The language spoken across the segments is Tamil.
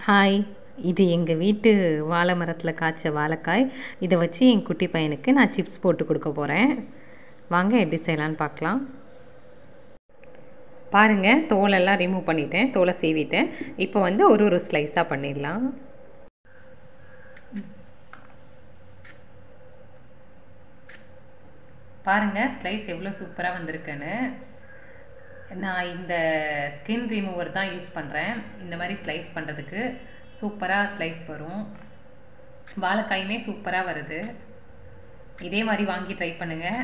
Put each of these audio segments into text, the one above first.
ஹாய் இது எங்கள் வீட்டு வாழை மரத்தில் காய்ச்ச வாழைக்காய் இதை வச்சு என் குட்டி பையனுக்கு நான் சிப்ஸ் போட்டு கொடுக்க போகிறேன் வாங்க எப்படி செய்யலான்னு பார்க்கலாம் பாருங்கள் தோலெல்லாம் ரிமூவ் பண்ணிட்டேன் தோலை சீவிட்டேன் இப்போ வந்து ஒரு ஒரு ஸ்லைஸாக பண்ணிடலாம் பாருங்கள் ஸ்லைஸ் எவ்வளோ சூப்பராக வந்திருக்குன்னு நான் இந்த ஸ்கின் ரிமூவர் தான் யூஸ் பண்ணுறேன் இந்த மாதிரி ஸ்லைஸ் பண்ணுறதுக்கு சூப்பராக ஸ்லைஸ் வரும் வாழைக்காயுமே சூப்பராக வருது இதே மாதிரி வாங்கி ட்ரை பண்ணுங்கள்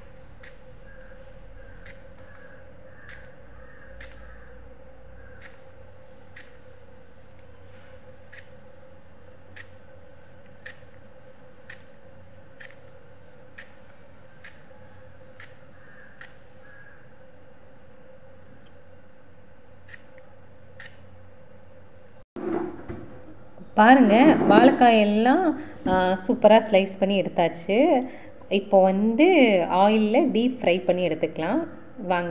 பாருங்கள் வாழைக்காயெல்லாம் சூப்பராக ஸ்லைஸ் பண்ணி எடுத்தாச்சு இப்போ வந்து ஆயிலில் டீப் ஃப்ரை பண்ணி எடுத்துக்கலாம் வாங்க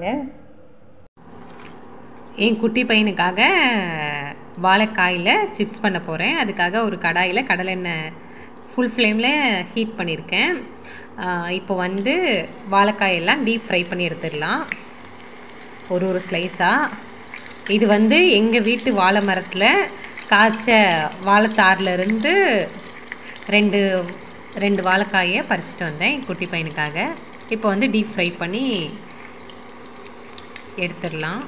என் குட்டி பையனுக்காக வாழைக்காயில் சிப்ஸ் பண்ண போகிறேன் அதுக்காக ஒரு கடாயில் கடலெண்ணெய் ஃபுல் ஃப்ளேமில் ஹீட் பண்ணியிருக்கேன் இப்போ வந்து வாழைக்காயெல்லாம் டீப் ஃப்ரை பண்ணி எடுத்துடலாம் ஒரு ஒரு ஸ்லைஸாக இது வந்து எங்கள் வீட்டு வாழை மரத்தில் காய்ச்ச வாழைத்தார்லேருந்து ரெண்டு ரெண்டு வாழைக்காயை பறிச்சிட்டு வந்தேன் குட்டி பையனுக்காக இப்போ வந்து டீப் ஃப்ரை பண்ணி எடுத்துடலாம்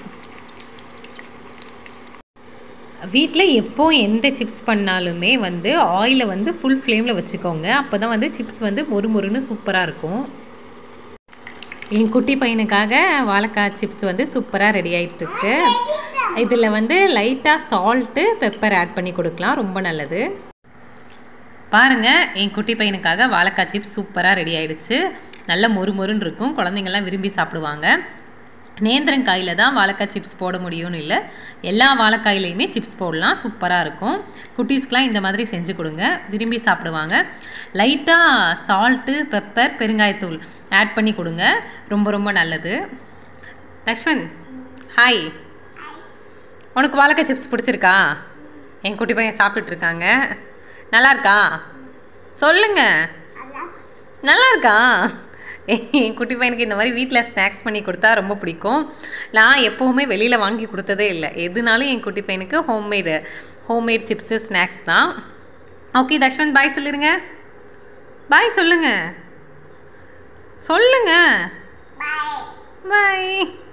வீட்டில் எப்போ எந்த சிப்ஸ் பண்ணாலுமே வந்து ஆயிலை வந்து ஃபுல் ஃப்ளேமில் வச்சுக்கோங்க அப்போ தான் வந்து சிப்ஸ் வந்து மொறு மொறுன்னு சூப்பராக இருக்கும் என் குட்டி பையனுக்காக வாழைக்காய் சிப்ஸ் வந்து சூப்பராக ரெடி ஆகிட்டுருக்கு இதில் வந்து லைட்டாக சால்ட்டு பெப்பர் ஆட் பண்ணி கொடுக்கலாம் ரொம்ப நல்லது பாருங்கள் என் குட்டி பையனுக்காக வாழைக்காய் சிப்ஸ் சூப்பராக ரெடி ஆகிடுச்சு நல்ல மொறு மொறுன்னு இருக்கும் குழந்தைங்கள்லாம் விரும்பி சாப்பிடுவாங்க நேந்திரங்காயில் தான் வாழைக்காய் சிப்ஸ் போட முடியும்னு இல்லை எல்லா வாழைக்காயிலையுமே சிப்ஸ் போடலாம் சூப்பராக இருக்கும் குட்டீஸ்க்கெலாம் இந்த மாதிரி செஞ்சு கொடுங்க விரும்பி சாப்பிடுவாங்க லைட்டாக சால்ட்டு பெப்பர் பெருங்காயத்தூள் ஆட் பண்ணி கொடுங்க ரொம்ப ரொம்ப நல்லது லக்ஷ்மன் ஹாய் உனக்கு வாழைக்காய் சிப்ஸ் பிடிச்சிருக்கா என் குட்டி பையன் சாப்பிட்டுட்டு இருக்காங்க நல்லா இருக்கா சொல்லுங்க நல்லா இருக்கா என் குட்டி பையனுக்கு இந்த மாதிரி வீட்டில் ஸ்நாக்ஸ் பண்ணி கொடுத்தா ரொம்ப பிடிக்கும் நான் எப்போவுமே வெளியில் வாங்கி கொடுத்ததே இல்லை எதுனாலும் என் குட்டி பையனுக்கு ஹோம்மேடு ஹோம்மேட் சிப்ஸு ஸ்நாக்ஸ் தான் ஓகே தஷ்வந்த் பாய் சொல்லிடுங்க பாய் சொல்லுங்க சொல்லுங்க பாய்